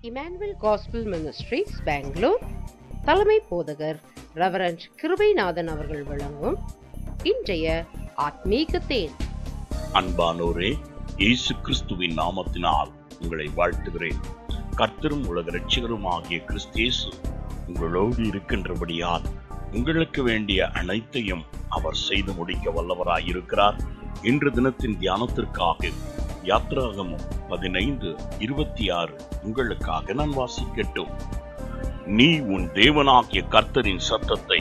Emmanuel gospel ministries Bangalore தலைமை போதகர் reverend Kirubanathan அவர்கள் வழங்கும் இன்றைய ஆத்மீக தேன் அன்பானோரே இயேசு கிறிஸ்துவின் நாமத்தினால் உங்களை வாழ்த்துகிறேன் கர்த்தரும் உலக ரட்சகரும் ஆகிய கிறிஸ்தேசு உங்களோடு இருக்கின்றபடியால் உங்களுக்கு வேண்டிய அனைத்தையும் அவர் செய்து முடிக்க வல்லவராய் இருக்கிறார் இன்று தினத்தின் தியானத்திற்காக யாத்ராகமும் பதினைந்து இருபத்தி ஆறு உங்களுக்காக நான் வாசிக்கட்டும் நீ உன் தேவனாகிய கர்த்தரின் சத்தத்தை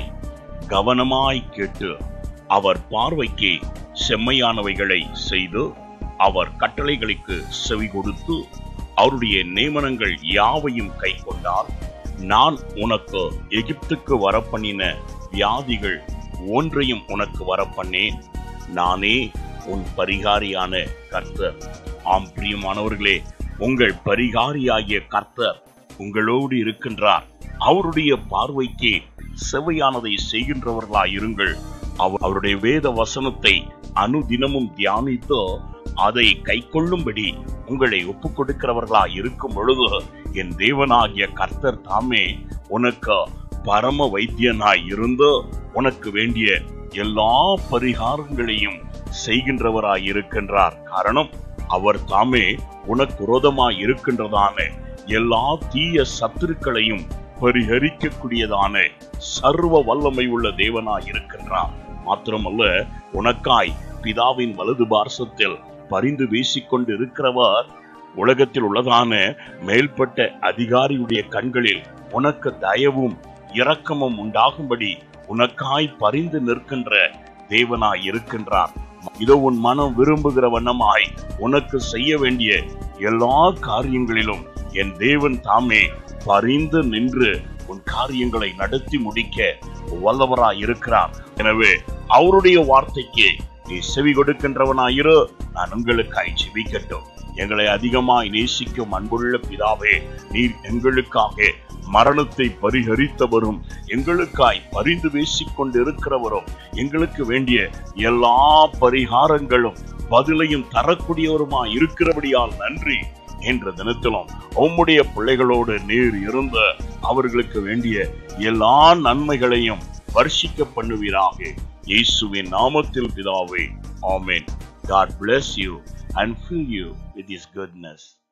கவனமாய் கேட்டு அவர் பார்வைக்கு செம்மையானவைகளை செய்து அவர் கட்டளைகளுக்கு செவி கொடுத்து அவருடைய நியமனங்கள் யாவையும் கை கொண்டால் நான் உனக்கு எகிப்துக்கு வரப்பண்ணின வியாதிகள் ஒன்றையும் உனக்கு வரப்பண்ணேன் நானே உன் பரிகாரியான கர்த்தர் ஆம் பிரியமானவர்களே உங்கள் பரிகாரியாகிய கர்த்தர் உங்களோடு இருக்கின்றார் அவருடைய பார்வைக்கு செவையானதை செய்கின்றவர்களாய் இருங்கள் அவர் அவருடைய வேத வசனத்தை அனுதினமும் தியானித்து அதை கை கொள்ளும்படி உங்களை ஒப்புக் கொடுக்கிறவர்களாய் இருக்கும் பொழுது என் தேவனாகிய கர்த்தர் தாமே உனக்கு பரம வைத்தியனாய் இருந்து உனக்கு வேண்டிய எல்லா பரிகாரங்களையும் செய்கின்றவராய் இருக்கின்றார் காரணம் அவர் தாமே உனக்கு விரோதமாய் இருக்கின்றதான எல்லா தீய சத்துருக்களையும் பரிகரிக்கக்கூடியதான சர்வ வல்லமை உள்ள தேவனாய் இருக்கின்றார் மாத்திரமல்ல உனக்காய் பிதாவின் வலது பார்சத்தில் பரிந்து வீசிக்கொண்டு இருக்கிறவர் உலகத்தில் உள்ளதான மேல்பட்ட அதிகாரியுடைய கண்களில் உனக்கு தயவும் இரக்கமும் உண்டாகும்படி உனக்காய் பரிந்து நிற்கின்ற தேவனாய் இருக்கின்றார் இதோ உன் மனம் விரும்புகிற வண்ணமாய் உனக்கு செய்ய வேண்டிய எல்லா காரியங்களிலும் என் தேவன் தாமே பரிந்து நின்று உன் காரியங்களை நடத்தி முடிக்க வல்லவராய் இருக்கிறார் எனவே அவருடைய வார்த்தைக்கு நீ செவி கொடுக்கின்றவனாயிரு நான் உங்களுக்காய் செபிக்கட்டும் எங்களை அதிகமாய் நேசிக்கும் அன்புள்ள பிதாவே நீர் எங்களுக்காக மரணத்தை பரிகரித்தவரும் எங்களுக்காய் பரிந்து பேசிக் கொண்டு இருக்கிறவரும் எங்களுக்கு வேண்டிய எல்லா பரிகாரங்களும் பதிலையும் தரக்கூடியவருமாய் இருக்கிறபடியால் நன்றி என்ற தினத்திலும் உம்முடைய பிள்ளைகளோடு நீர் இருந்த அவர்களுக்கு வேண்டிய எல்லா நன்மைகளையும் வர்ஷிக்க பண்ணுவீராக இயேசுவின் நாமத்தில் பிதாவே ஆமென் God bless you and fill you with his goodness.